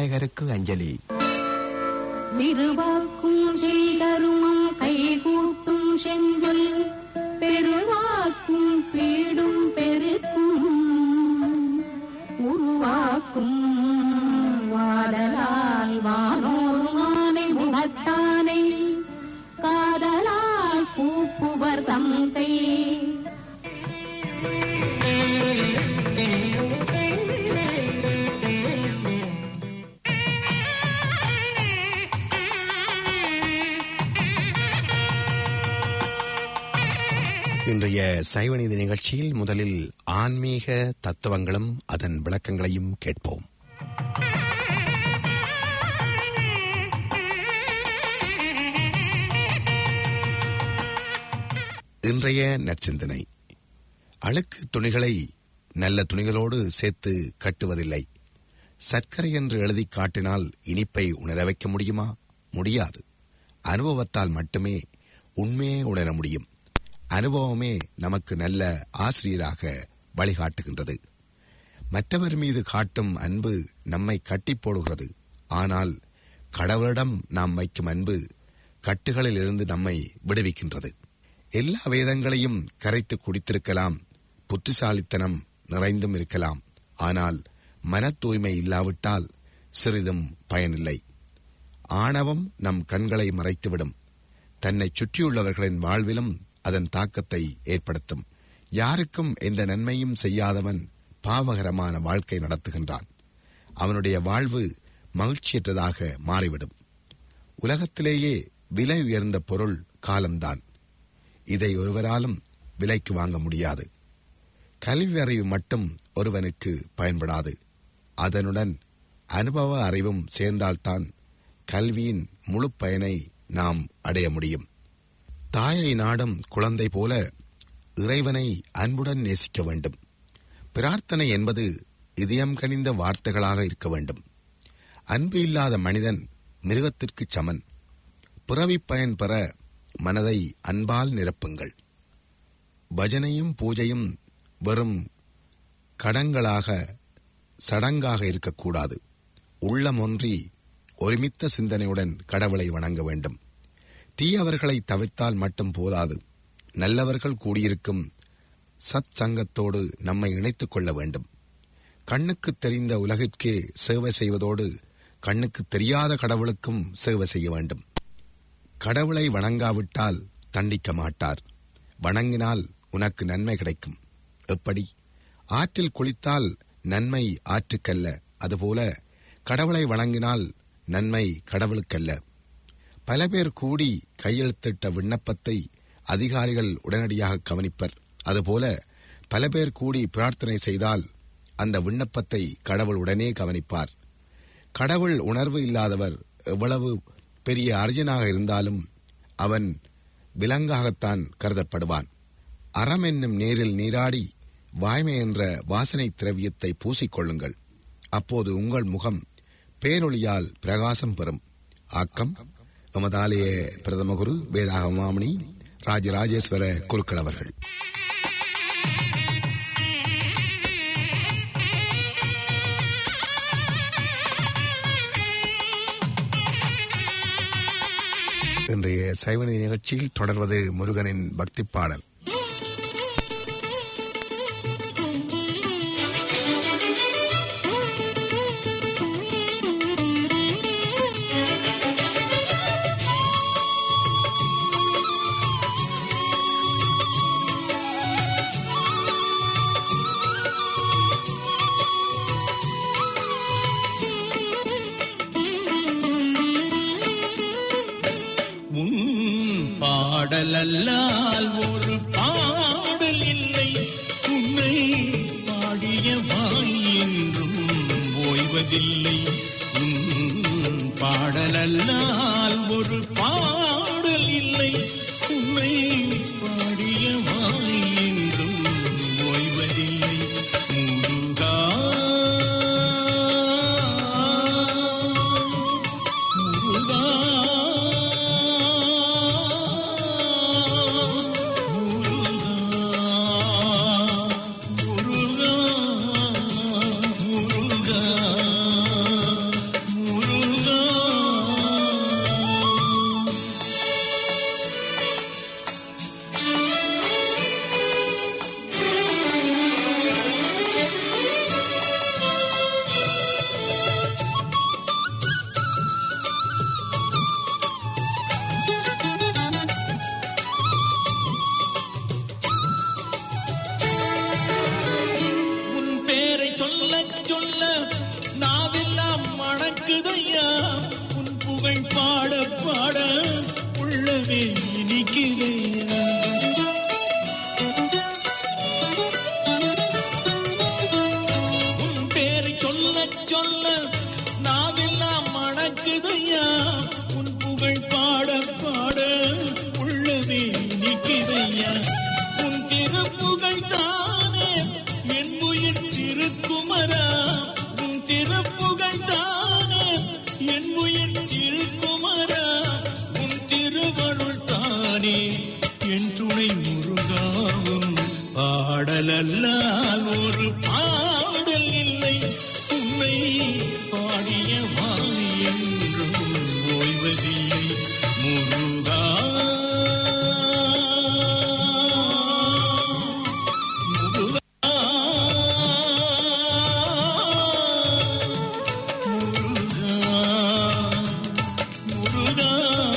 விநாயகருக்கு அஞ்சலி திருவாக்கும் செய்தருமம் கைகூட்டும் செஞ்சொல் பெருவாக்கும் பீடும் பெருக்கும் உருவாக்கும் வாடலால் வானோர் மானை முகத்தானை காதலால் கூப்புவர் தந்தை இன்றைய சைவநீதி நிகழ்ச்சியில் முதலில் ஆன்மீக தத்துவங்களும் அதன் விளக்கங்களையும் கேட்போம் இன்றைய நற்சிந்தனை அழுக்கு துணிகளை நல்ல துணிகளோடு சேர்த்து கட்டுவதில்லை சர்க்கரை என்று எழுதி காட்டினால் இனிப்பை உணர வைக்க முடியுமா முடியாது அனுபவத்தால் மட்டுமே உண்மையே உணர முடியும் அனுபவமே நமக்கு நல்ல ஆசிரியராக வழிகாட்டுகின்றது மற்றவர் மீது காட்டும் அன்பு நம்மை கட்டி போடுகிறது ஆனால் கடவுளிடம் நாம் வைக்கும் அன்பு கட்டுகளில் இருந்து நம்மை விடுவிக்கின்றது எல்லா வேதங்களையும் கரைத்து குடித்திருக்கலாம் புத்திசாலித்தனம் நிறைந்தும் இருக்கலாம் ஆனால் மன தூய்மை இல்லாவிட்டால் சிறிதும் பயனில்லை ஆணவம் நம் கண்களை மறைத்துவிடும் தன்னை சுற்றியுள்ளவர்களின் வாழ்விலும் அதன் தாக்கத்தை ஏற்படுத்தும் யாருக்கும் எந்த நன்மையும் செய்யாதவன் பாவகரமான வாழ்க்கை நடத்துகின்றான் அவனுடைய வாழ்வு மகிழ்ச்சியற்றதாக மாறிவிடும் உலகத்திலேயே விலை உயர்ந்த பொருள் காலம்தான் இதை ஒருவராலும் விலைக்கு வாங்க முடியாது கல்வி அறிவு மட்டும் ஒருவனுக்கு பயன்படாது அதனுடன் அனுபவ அறிவும் சேர்ந்தால்தான் கல்வியின் முழு பயனை நாம் அடைய முடியும் தாயை நாடும் குழந்தை போல இறைவனை அன்புடன் நேசிக்க வேண்டும் பிரார்த்தனை என்பது இதயம் கனிந்த வார்த்தைகளாக இருக்க வேண்டும் அன்பு இல்லாத மனிதன் மிருகத்திற்கு சமன் பிறவி பயன் பெற மனதை அன்பால் நிரப்புங்கள் பஜனையும் பூஜையும் வெறும் கடங்களாக சடங்காக இருக்கக்கூடாது உள்ளம் ஒன்றி ஒருமித்த சிந்தனையுடன் கடவுளை வணங்க வேண்டும் தீயவர்களை தவிர்த்தால் மட்டும் போதாது நல்லவர்கள் கூடியிருக்கும் சத் சங்கத்தோடு நம்மை இணைத்துக் கொள்ள வேண்டும் கண்ணுக்கு தெரிந்த உலகிற்கே சேவை செய்வதோடு கண்ணுக்கு தெரியாத கடவுளுக்கும் சேவை செய்ய வேண்டும் கடவுளை வணங்காவிட்டால் தண்டிக்க மாட்டார் வணங்கினால் உனக்கு நன்மை கிடைக்கும் எப்படி ஆற்றில் குளித்தால் நன்மை ஆற்றுக்கல்ல அதுபோல கடவுளை வணங்கினால் நன்மை கடவுளுக்கல்ல பல பேர் கூடி கையெழுத்திட்ட விண்ணப்பத்தை அதிகாரிகள் உடனடியாக கவனிப்பர் அதுபோல பல பேர் கூடி பிரார்த்தனை செய்தால் அந்த விண்ணப்பத்தை கடவுள் உடனே கவனிப்பார் கடவுள் உணர்வு இல்லாதவர் எவ்வளவு பெரிய அர்ஜனாக இருந்தாலும் அவன் விலங்காகத்தான் கருதப்படுவான் அறம் என்னும் நீரில் நீராடி வாய்மை என்ற வாசனை திரவியத்தை பூசிக்கொள்ளுங்கள் அப்போது உங்கள் முகம் பேரொளியால் பிரகாசம் பெறும் ஆக்கம் எமதாலய பிரதம குரு வேதாகமாமணி ராஜராஜேஸ்வர குருக்கள் அவர்கள் இன்றைய சைவநீதி நிகழ்ச்சியில் தொடர்வது முருகனின் பக்தி பாடல் உன் பாடலல்லால் ஒரு பாடல் இல்லை உன்னை பாடிய வாய் என்றும் ஓய்வதில்லை உன் பாடலல்லால் ஒரு பாடல் இல்லை உன்னை பாடிய வாய் என்றும் ஓய்வதில்லை முருகா முருகா முருகா முருகா பாடலல்லால் ஒரு பாடல் இல்லை உன்னை பாடிய வாய் என்றும் ஓய்வதில்லை முருகா முருகா முருகா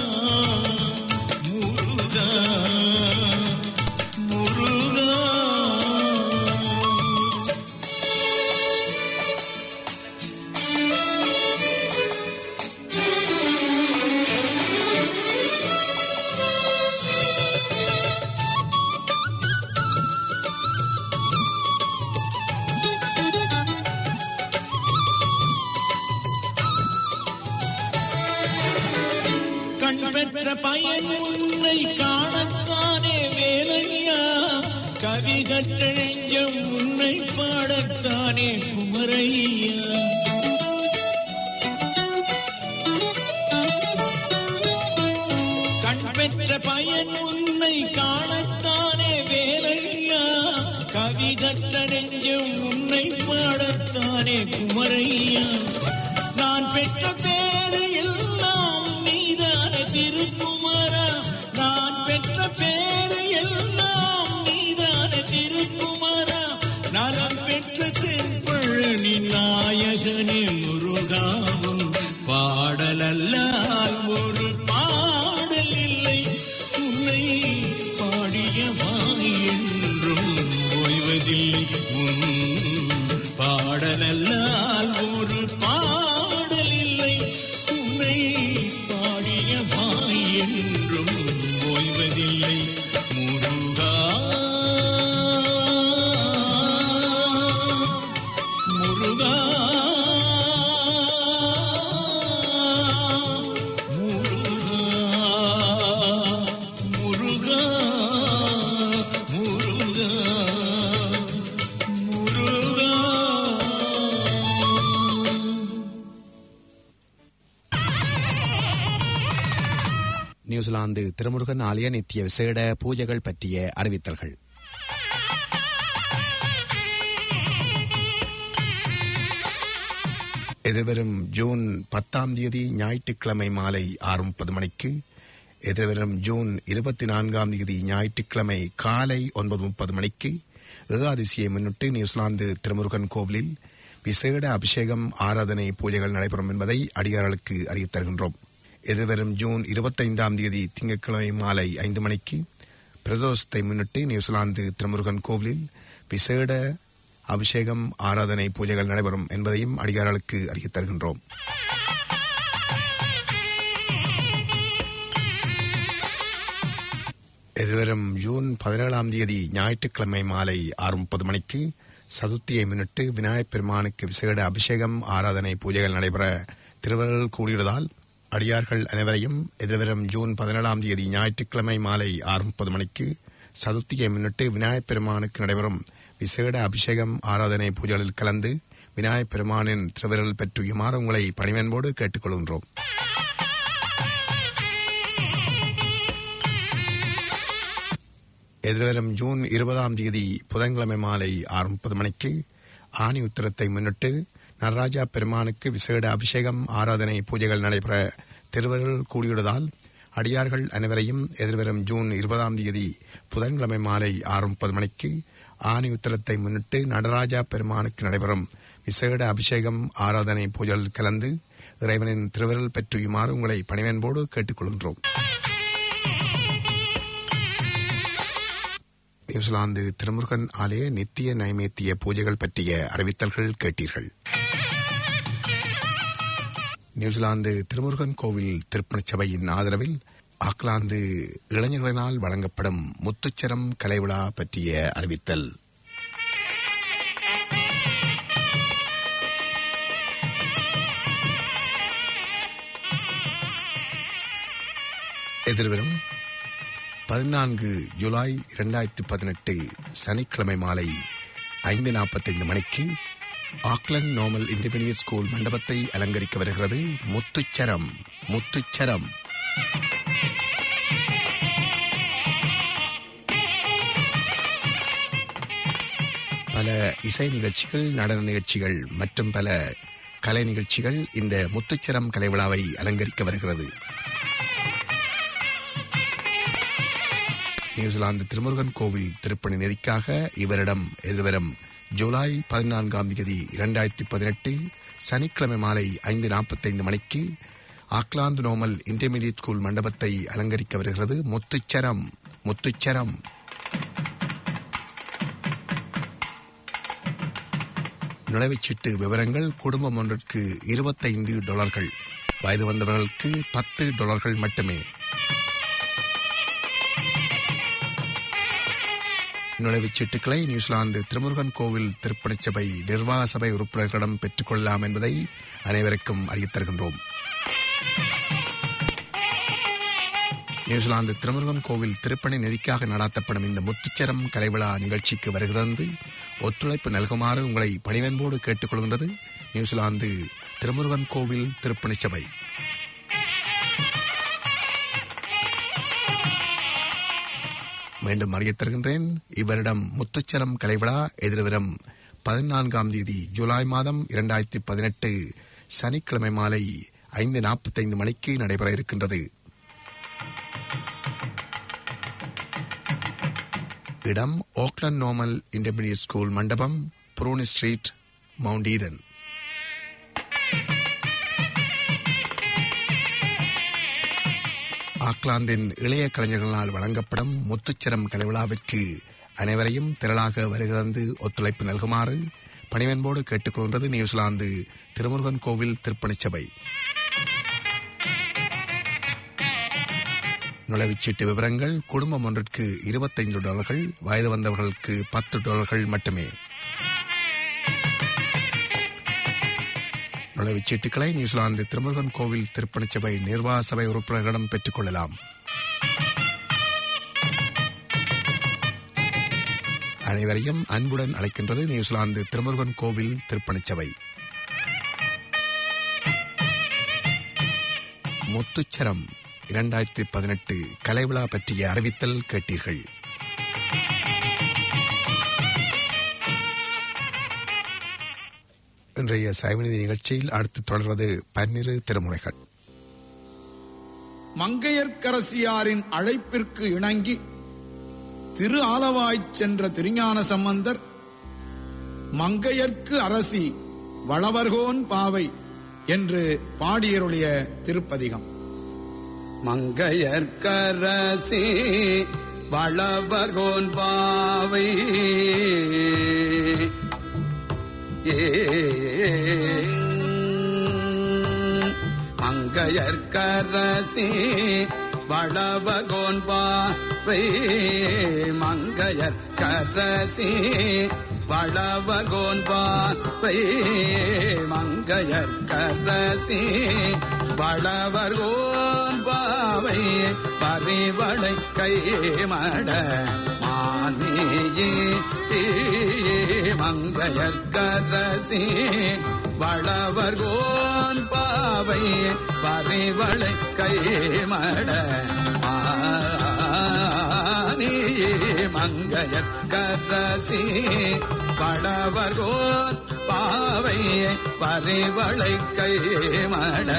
முருகா முருகா கண் பெற்ற பயன் உன்னை காணத்தானே வேலையா கவி கற்ற நெஞ்சம் உன்னை பாடத்தானே குமரையா கண் பெற்ற பயன் உன்னை காணத்தானே வேலையா கவி கற்ற நெஞ்சம் உன்னை பாடத்தானே குமரையா நான் பெற்ற பேரு எல்லாம் நீதான திருக்குமரா நான் பெற்ற பேரு எல்லாம் நீதான திருக்குமரா நலம் பெற்ற தென்பழனி நாயகனே முருகாவும் பாடலல்லால் ஒரு பாடல் இல்லை உன்னை பாடிய வாய் என்றும் ஓய்வதில்லை உன் பாடலல்லால் ஒரு பாடல் இல்லை உன்னை பாடிய வாய் என்றும் ஓய்வதில்லை முருகா முருகா முருகா முருகா முருகா முருகா நியூசிலாந்து திருமுருகன் ஆலய நித்திய விசேட பூஜைகள் பற்றிய அறிவித்தல்கள் எதிர்வரும் ஜூன் பத்தாம் தேதி ஞாயிற்றுக்கிழமை மாலை ஆறு முப்பது மணிக்கு எதிர்வரும் ஜூன் இருபத்தி நான்காம் தேதி ஞாயிற்றுக்கிழமை காலை ஒன்பது முப்பது மணிக்கு ஏகாதசியை முன்னிட்டு நியூசிலாந்து திருமுருகன் கோவிலில் விசேட அபிஷேகம் ஆராதனை பூஜைகள் நடைபெறும் என்பதை அடியார்களுக்கு அறிவித் தருகின்றோம் எதிர்வரும் ஜூன் இருபத்தைந்தாம் தேதி திங்கட்கிழமை மாலை ஐந்து மணிக்கு பிரதோஷத்தை முன்னிட்டு நியூசிலாந்து திருமுருகன் கோவிலில் விசேட அபிஷேகம் ஆராதனை பூஜைகள் நடைபெறும் என்பதையும் அடியார்களுக்கு அறிவித் தருகின்றோம் எதிர்வரும் ஜூன் பதினேழாம் தேதி ஞாயிற்றுக்கிழமை மாலை ஆறு முப்பது மணிக்கு சதுர்த்தியை முன்னிட்டு விநாயகப் பெருமானுக்கு விசேட அபிஷேகம் ஆராதனை பூஜைகள் நடைபெற திருவருள் கூடியுள்ளதால் அடியார்கள் அனைவரையும் எதிர்வரும் ஜூன் பதினேழாம் தேதி ஞாயிற்றுக்கிழமை மாலை ஆறு முப்பது மணிக்கு சதுர்த்தியை முன்னிட்டு விநாயகப் பெருமானுக்கு நடைபெறும் விசேட அபிஷேகம் ஆராதனை பூஜைகளில் கலந்து விநாயகப் பெருமானின் திருவிரல் பெற்றுயுமாறு உங்களை பணிவன்போடு கேட்டுக்கொள்கின்றோம் எதிர்வரும் ஜூன் இருபதாம் தேதி புதன்கிழமை மாலை ஆறு முப்பது மணிக்கு ஆணி உத்தரத்தை முன்னிட்டு நடராஜா பெருமானுக்கு விசேட அபிஷேகம் ஆராதனை பூஜைகள் நடைபெற திருவருள் கூடியுள்ளதால் அடியார்கள் அனைவரையும் எதிர்வரும் ஜூன் இருபதாம் தேதி புதன்கிழமை மாலை ஆறு முப்பது மணிக்கு ஆணி உத்தரத்தை முன்னிட்டு நடராஜா பெருமானுக்கு நடைபெறும் விசேட அபிஷேகம் ஆராதனை பூஜைகளில் கலந்து இறைவனின் திருவருள் பெற்றுயுமாறு உங்களை பணிவன்போடு கேட்டுக்கொள்கின்றோம் நியூசிலாந்து திருமுருகன் ஆலய நித்திய நைவேத்திய பூஜைகள் பற்றிய அறிவித்தல்கள் கேட்டீர்கள் நியூசிலாந்து திருமுருகன் கோவில் திருப்பணிச் சபையின் ஆதரவில் ஆக்லாந்து இளைஞர்களினால் வழங்கப்படும் முத்துச்சரம் கலை விழா பற்றிய அறிவித்தல் எதிர்வரும் பதினான்கு ஜூலை இரண்டாயிரத்தி பதினெட்டு சனிக்கிழமை மாலை ஐந்து நாற்பத்தைந்து மணிக்கு ஆக்லண்ட் நோமல் இண்டிபெண்டியன்ட் ஸ்கூல் மண்டபத்தை அலங்கரிக்க வருகிறது முத்துச்சரம் முத்துச்சரம் பல இசை நிகழ்ச்சிகள் நடன நிகழ்ச்சிகள் மற்றும் பல கலை நிகழ்ச்சிகள் இந்த முத்துச்சரம் கலை விழாவை அலங்கரிக்க வருகிறது நியூசிலாந்து திருமுருகன் கோவில் திருப்பணி நெறிக்காக இவரிடம் எதிர்வரும் ஜூலை பதினான்காம் தேதி இரண்டாயிரத்தி பதினெட்டு சனிக்கிழமை மாலை ஐந்து நாற்பத்தைந்து மணிக்கு ஆக்லாந்து நோமல் இன்டர்மீடியட் ஸ்கூல் மண்டபத்தை அலங்கரிக்க வருகிறது முத்துச்சரம் முத்துச்சரம் நுழைவுச்சீட்டு விவரங்கள் குடும்பம் ஒன்றிற்கு இருபத்தைந்து டாலர்கள் வயது வந்தவர்களுக்கு பத்து டாலர்கள் மட்டுமே நுழைவுச் சீட்டுக்களை நியூசிலாந்து திருமுருகன் கோவில் திருப்பணிச் சபை நிர்வாக சபை உறுப்பினர்களிடம் பெற்றுக்கொள்ளலாம் என்பதை அனைவருக்கும் அறியத் தருகின்றோம் நியூசிலாந்து திருமுருகன் கோவில் திருப்பணி நெறிக்காக நடாத்தப்படும் இந்த முத்துச்சரம் கலைவிழா நிகழ்ச்சிக்கு வருகிறது ஒத்துழைப்பு நல்குமாறு உங்களை பணிவன்போடு கேட்டுக்கொள்கின்றது நியூசிலாந்து திருமுருகன் கோவில் திருப்பணிச் சபை மீண்டும் அறியத் தருகின்றேன் இவரிடம் முத்துச்சரம் கலைவிழா எதிர்வரும் பதினான்காம் தேதி ஜூலை மாதம் இரண்டாயிரத்தி பதினெட்டு சனிக்கிழமை மாலை ஐந்து நாற்பத்தைந்து மணிக்கு நடைபெற இருக்கின்றது இடம் ஓக்லண்ட் நோமல் இன்டர்மீடியட் ஸ்கூல் மண்டபம் புரோனி ஸ்ட்ரீட் மவுண்ட் ஈடன் ஆக்லாந்தின் இளைய கலைஞர்களால் வழங்கப்படும் முத்துச்சரம் கலைவிழாவிற்கு அனைவரையும் திரளாக வருகிறது ஒத்துழைப்பு நல்குமாறு பணிவன்போடு கேட்டுக்கொள்கின்றது நியூசிலாந்து திருமுருகன் கோவில் திருப்பணிச் சபை நுழைவுச்சீட்டு விவரங்கள் குடும்பம் ஒன்றிற்கு இருபத்தைந்து டாலர்கள் வயது வந்தவர்களுக்கு பத்து டாலர்கள் மட்டுமே நுழைவுச்சீட்டுகளை நியூசிலாந்து திருமுருகன் கோவில் திருப்பணிச் சபை நிர்வாக சபை உறுப்பினர்களிடம் பெற்றுக் கொள்ளலாம் அனைவரையும் அன்புடன் அழைக்கின்றது நியூசிலாந்து திருமுருகன் கோவில் திருப்பணிச் சபை முத்துச்சரம் இரண்டாயிரத்தி பதினெட்டு கலைவிழா பற்றிய அறிவித்தல் கேட்டீர்கள் இன்றைய சைவநிதி நிகழ்ச்சியில் அடுத்து தொடர்வது பன்னிரு திருமுறைகள் மங்கையர்க்கரசியாரின் அழைப்பிற்கு இணங்கி திரு ஆலவாய்ச் சென்ற திருஞான சம்பந்தர் மங்கையர்க்கு அரசி வளவர்கோன் பாவை என்று பாடியருடைய திருப்பதிகம் மங்கையர்க்கரசி வளவர்கோன் பாவை ஏ மங்கையர்க்கரசி வளவர்கோன் பாவை மங்கையர்க்கரசி வளவர்கோன் பாவை மங்கையர்க்கரசி வளவர்கோன் பாவை பறிவளை கைமட மானியே மங்கையர்க்கரசி வளவர்கோன் பாவை பறிவளை கைமட மானியே மங்கையர்க்கரசி வளவர்கோன் பாவை பறிவளை கைமட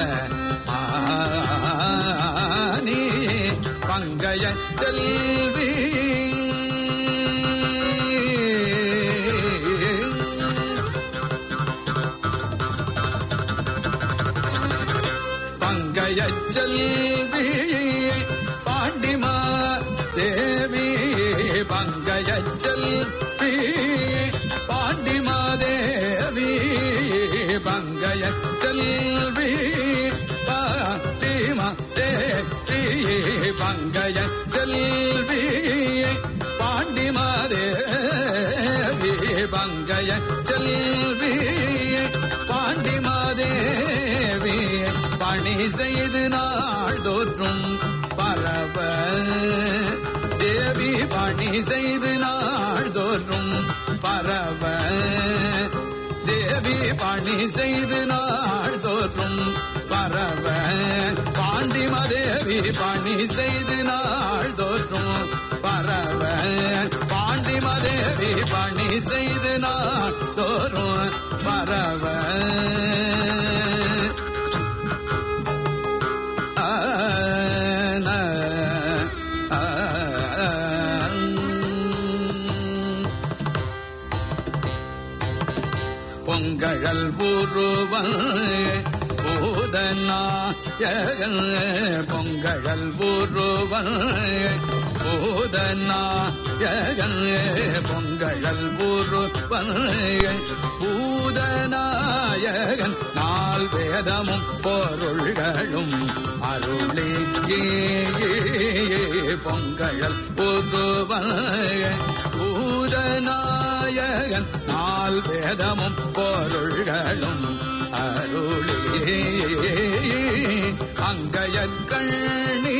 மானி பங்கைய செல்வி பங்கைய செல்வி பாண்டிமா தேவி பங்கைய செல்வி பாண்டிமா தேவி பங்கைய செல்வி பாண்டிமா தேவி பங்கைய செல்வி பாண்டிமா தேவி பங்கைய செல்வி பாண்டிமா தேவி பணி செய்து நாள் தோற்றும் பரவ தேவி பணி செய்து நாள் தோற்றும் பரவ தேவி பணி செய்து நாள் தோற்றும் பரவ பாண்டிமதேவி பணி செய்து நாள் தோற்றும் பரவ பாண்டிமதேவி பணி செய்து நாள் பொங்கழல் பூருவன் பூதநாயகன் பொங்கழல் பூருவன் பூதநாயகன் பொங்கழல் பூருவன் பூதநாயகன் நால் வேதமும் பொருள்களும் அருளி பொங்கழல் பூருவன் பூதநாயகன் நால் வேதமும் பொருள்களும் அருளே அங்கயற்கண்ணி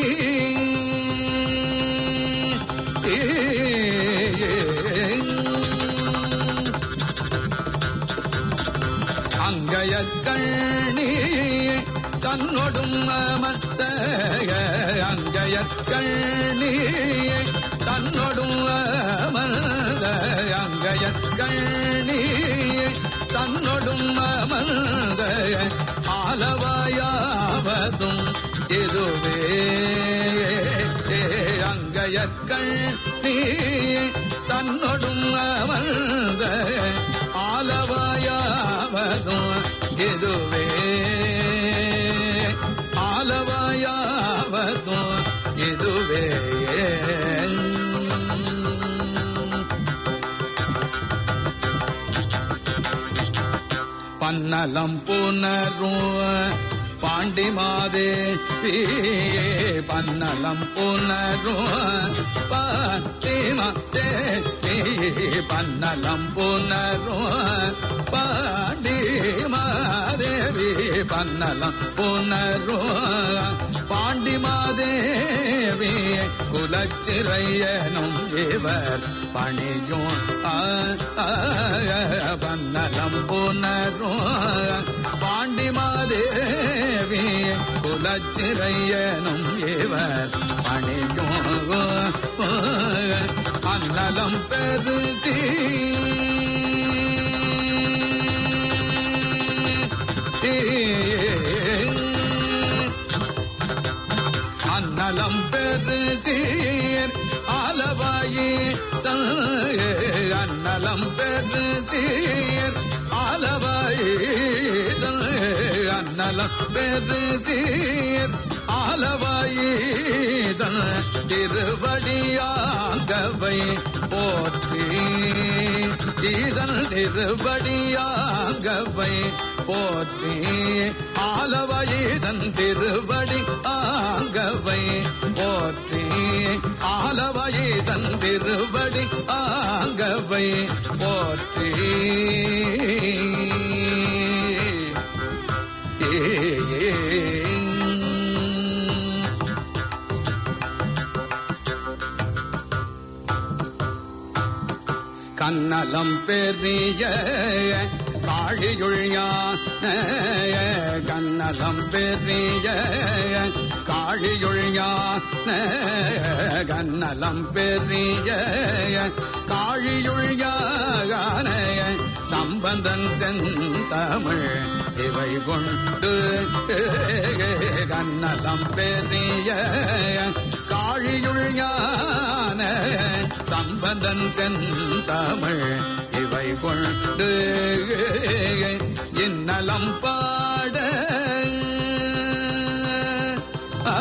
அங்கயற்கண்ணி தன்னொடும் அமர்த்த அங்கயற்கண்ணி தன்னொடும் அமர்ந்த அங்கயற்கண்ணி தன்னொடும் அமர்ந்த ஆலவாயாவதும் இதுவே அங்கயற்கண்ணி தன்னொடும் அமர்ந்த ஆலவாயாவதும் இதுவே ஆலவாயாவதும் இதுவே பன்னலம் புனரும் பாண்டி மாதே பன்னலம் புனரும் பாண்டி மாதே பன்னலம் புனரும் பாண்டி மாதேவி பன்னலம் புனரும் பாண்டி மாதேவி குலச்சிறையனும் இவர் பணியும் ஆ, ஆ, பன்னலம் புனரும் பாண்டி மாதேவி குலச்சிறையனும் இவர் பணியும் அன்னலம் பெருசி அன்னலம் பெருசீர் ஆலவாயி அன்னலம் பெருசீர் ஆலவாயி அன்னலம் பெருசீர் ஆலவாயி திருவடியாகவை போற்றி ஈசன் திருவடியாகவை போற்றி ஆலவயீசன் திருவடி ஆங்கவை போற்றி ஆலவயீசன் திருவடி ஆங்கவை போற்றி ஏ கண்ணலம் பெரிய காழியுள் ஞான கண்ணலம் பெரிய காழியுள் ஞான கண்ணலம் பெரிய காழியுள் ஞான சம்பந்தன் செந்தமிழ் இவை கொண்டு கண்ணலம் பெரிய காழியுள் ஞான சம்பந்தன் செந்தமிழ் இவை கொண்டு இன்னலம் பாட ஆ,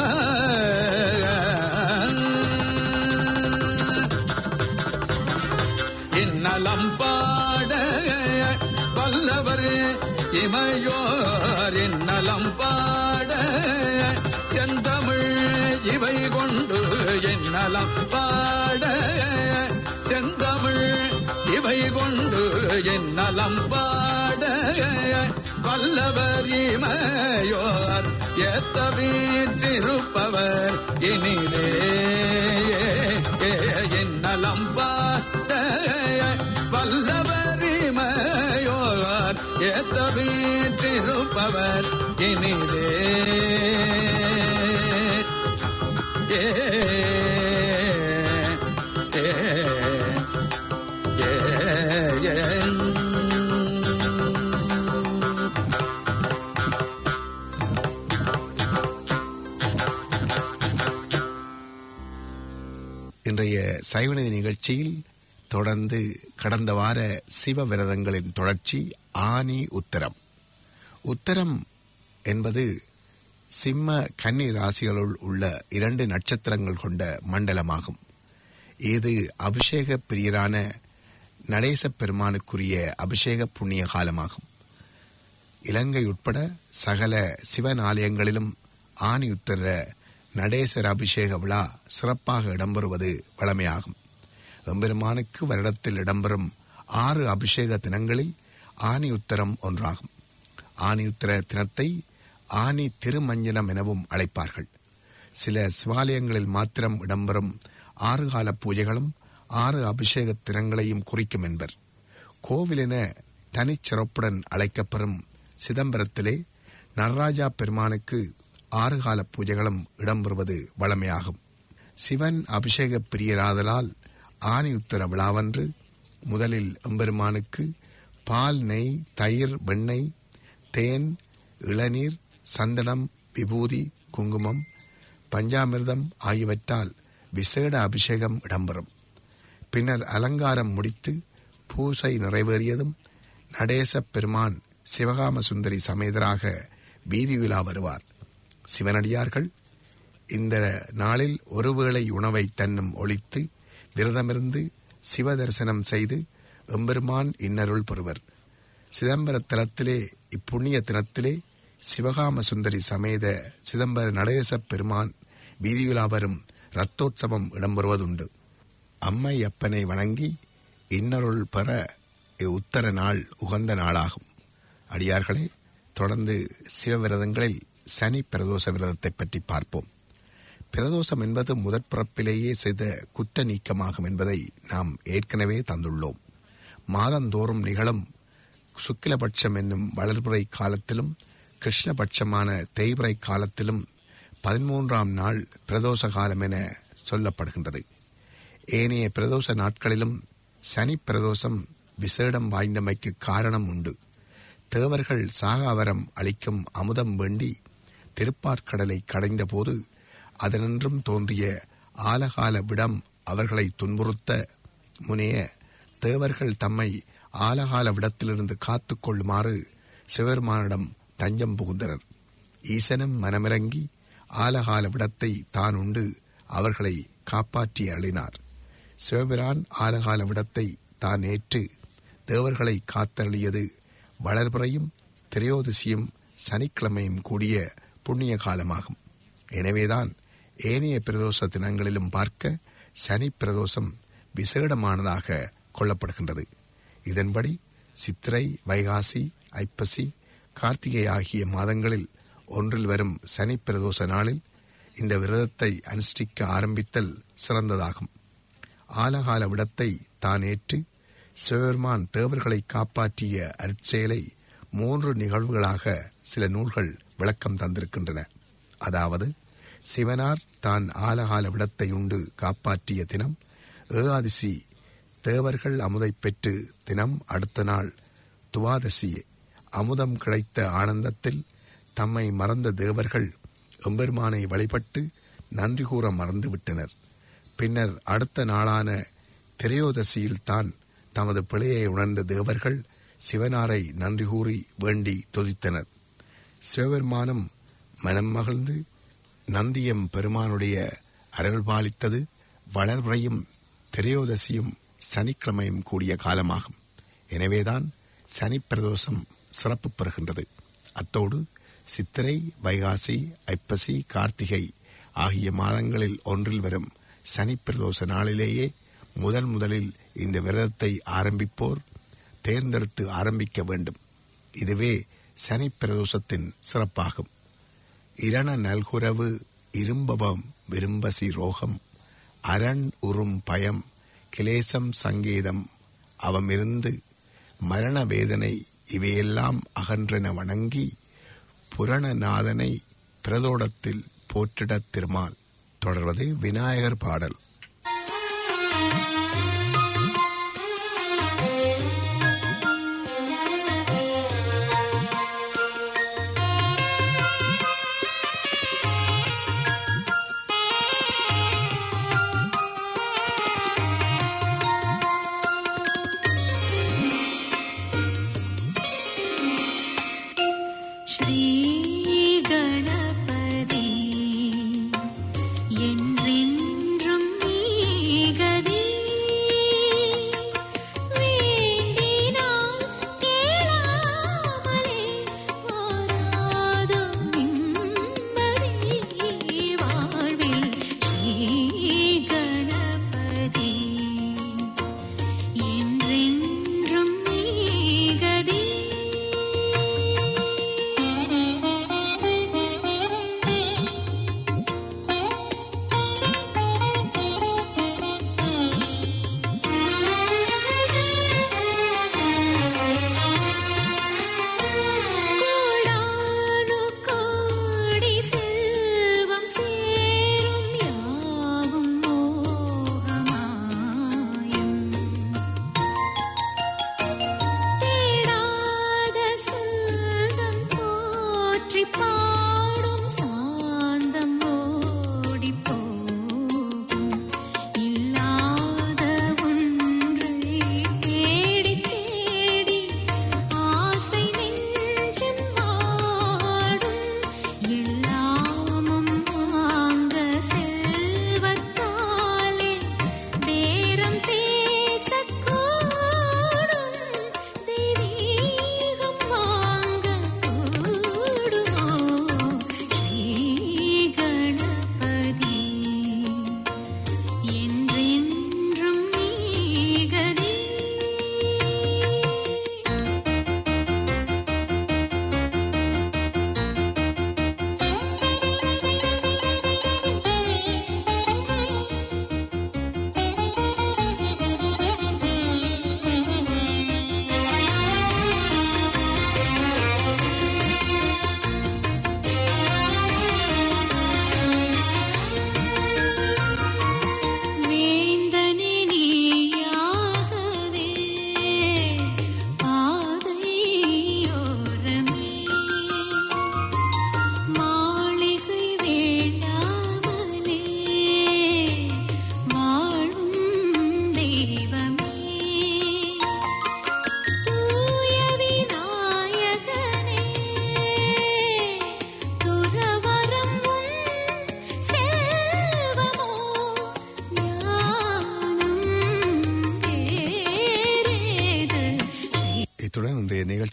இன்னலம் பாட வல்லவர் இமையோர் இன்னலம் பாட செந்தமிழ் இவை கொண்டு இன்னலம் பாட செந்தமிழ் இவை கொண்டு என்னலம் பாட வல்லவர் இமையோர் ஏத்த வீற்றிருப்பவர் இனிதே என்னலம் பாட வல்லவர் இமையோர் ஏத்த வீற்றிருப்பவர் இனிதே ஏ ஏ ஏ ஏ இன்றைய சைவநீதி நிகழ்ச்சியில் தொடர்ந்து கடந்த வார சிவ விரதங்களின் தொடர்ச்சி ஆனி உத்தரம் உத்தரம் என்பது சிம்ம கன்னி ராசிகளுள் உள்ள இரண்டு நட்சத்திரங்கள் கொண்ட மண்டலமாகும் இது அபிஷேக பிரியரான நடேச பெருமானுக்குரிய அபிஷேக புண்ணிய காலமாகும் இலங்கை உட்பட சகல சிவன் ஆலயங்களிலும் ஆனி உத்தர நடேசர அபிஷேக விழா சிறப்பாக இடம்பெறுவது வழமையாகும் எம்பெருமானுக்கு வருடத்தில் இடம்பெறும் ஆறு அபிஷேக தினங்களில் ஆனி உத்தரம் ஒன்றாகும் ஆனி உத்தர தினத்தை ஆனி திருமஞ்சனம் எனவும் அழைப்பார்கள் சில சிவாலயங்களில் மாத்திரம் இடம்பெறும் ஆறு கால பூஜைகளும் ஆறு அபிஷேக தினங்களையும் குறிக்கும் என்பர் கோவிலென தனிச்சிறப்புடன் அழைக்கப்பெறும் சிதம்பரத்திலே நடராஜா பெருமானுக்கு ஆறு கால பூஜைகளும் இடம்பெறுவது வழமையாகும் சிவன் அபிஷேக பிரியராதலால் ஆனி உத்தர விழாவன்று முதலில் எம்பெருமானுக்கு பால் நெய் தயிர் வெண்ணெய் தேன் இளநீர் சந்தனம் விபூதி குங்குமம் பஞ்சாமிர்தம் ஆகியவற்றால் விசேட அபிஷேகம் இடம்பெறும் பின்னர் அலங்காரம் முடித்து பூசை நிறைவேறியதும் நடேச பெருமான் சிவகாம சுந்தரி சமேதராக வீதியுலா வருவார் சிவனடியார்கள் இந்த நாளில் ஒருவேளை உணவை தன்னும் ஒழித்து விரதமிருந்து சிவ தரிசனம் செய்து எம்பெருமான் இன்னருள் பெறுவர் சிதம்பர தலத்திலே இப்புண்ணிய தினத்திலே சிவகாம சுந்தரி சமேத சிதம்பர நடேச பெருமான் வீதியுலா வரும் ரத்தோற்சவம் இடம்பெறுவதுண்டு அம்மை அப்பனை வணங்கி இன்னருள் பெற இவ்வுத்தர நாள் உகந்த நாளாகும் அடியார்களே தொடர்ந்து சிவவிரதங்களில் சனி பிரதோஷ விரதத்தை பற்றி பார்ப்போம் பிரதோஷம் என்பது முதற் பிறப்பிலேயே செய்த குற்ற நீக்கமாகும் என்பதை நாம் ஏற்கனவே தந்துள்ளோம் மாதந்தோறும் நிகழும் சுக்கிலபட்சம் என்னும் வளர்பிறை காலத்திலும் கிருஷ்ணபட்சமான தேய்பிறை காலத்திலும் பதிமூன்றாம் நாள் பிரதோஷ காலம் என சொல்லப்படுகின்றது ஏனைய பிரதோஷ நாட்களிலும் சனி பிரதோஷம் விசேடம் வாய்ந்தமைக்கு காரணம் உண்டு தேவர்கள் சாகாவரம் அளிக்கும் அமுதம் வேண்டி திருப்பார்க்கடலை கடைந்தபோது அதனின்றும் தோன்றிய ஆலகால விடம் அவர்களை துன்புறுத்த முனைய தேவர்கள் தம்மை ஆலகால விடத்திலிருந்து காத்துக் கொள்ளுமாறு சிவருமானிடம் தஞ்சம் புகுந்தனர் ஈசனும் மனமிறங்கி ஆலகால விடத்தை தான் உண்டு அவர்களை காப்பாற்றி அழினார் சிவபிரான் ஆலகால விடத்தை தான் ஏற்று தேவர்களை காத்தருளியது வளர்பிறையும் திரையோதசியும் சனிக்கிழமையும் கூடிய புண்ணிய காலமாகும் எனவேதான் ஏனைய பிரதோஷ தினங்களிலும் பார்க்க சனி பிரதோஷம் விசேடமானதாக கொள்ளப்படுகின்றது இதன்படி சித்திரை வைகாசி ஐப்பசி கார்த்திகை ஆகிய மாதங்களில் ஒன்றில் வரும் சனி பிரதோஷ நாளில் இந்த விரதத்தை அனுஷ்டிக்க ஆரம்பித்தல் சிறந்ததாகும் ஆலகால விடத்தை தான் ஏற்று சிவபெருமான் தேவர்களை காப்பாற்றிய அருட்செயலை மூன்று நிகழ்வுகளாக சில நூல்கள் விளக்கம் தந்திருக்கின்றன அதாவது சிவனார் தான் ஆலகால விடத்தை உண்டு காப்பாற்றிய தினம் ஏகாதசி தேவர்கள் அமுதை பெற்று தினம் அடுத்த நாள் துவாதசி அமுதம் கிடைத்த ஆனந்தத்தில் தம்மை மறந்த தேவர்கள் எம்பெருமானை வழிபட்டு நன்றி கூற மறந்துவிட்டனர் பின்னர் அடுத்த நாளான திரையோதசியில் தான் தமது பிழையை உணர்ந்த தேவர்கள் சிவனாரை நன்றி கூறி வேண்டி துதித்தனர் சிவபெருமானும் மனம் மகிழ்ந்து நந்தியம் பெருமானுடைய அருள் பாலித்தது வளர்முறையும் திரையோதசியும் சனிக்கிழமையும் கூடிய காலமாகும் எனவேதான் சனி பிரதோஷம் சிறப்பு பெறுகின்றது அத்தோடு சித்திரை வைகாசி ஐப்பசி கார்த்திகை ஆகிய மாதங்களில் ஒன்றில் வரும் சனி பிரதோஷ நாளிலேயே முதல் முதலில் இந்த விரதத்தை ஆரம்பிப்போர் தேர்ந்தெடுத்து ஆரம்பிக்க வேண்டும் இதுவே சனி பிரதோஷத்தின் சிறப்பாகும் இரண நல்குரவு இரும்பவம் விரும்பசி ரோகம் அரண் உறும் பயம் கிலேசம் சங்கேதம் அவமிருந்து மரண வேதனை இவையெல்லாம் அகன்றென வணங்கி புரணநாதனை பிரதோடத்தில் போற்றிடத் திருமால் தொடர்வது விநாயகர் பாடல்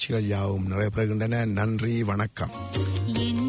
நிகழ்ச்சிகள் யாவும் நிறைவேறுகின்றன நன்றி வணக்கம் என்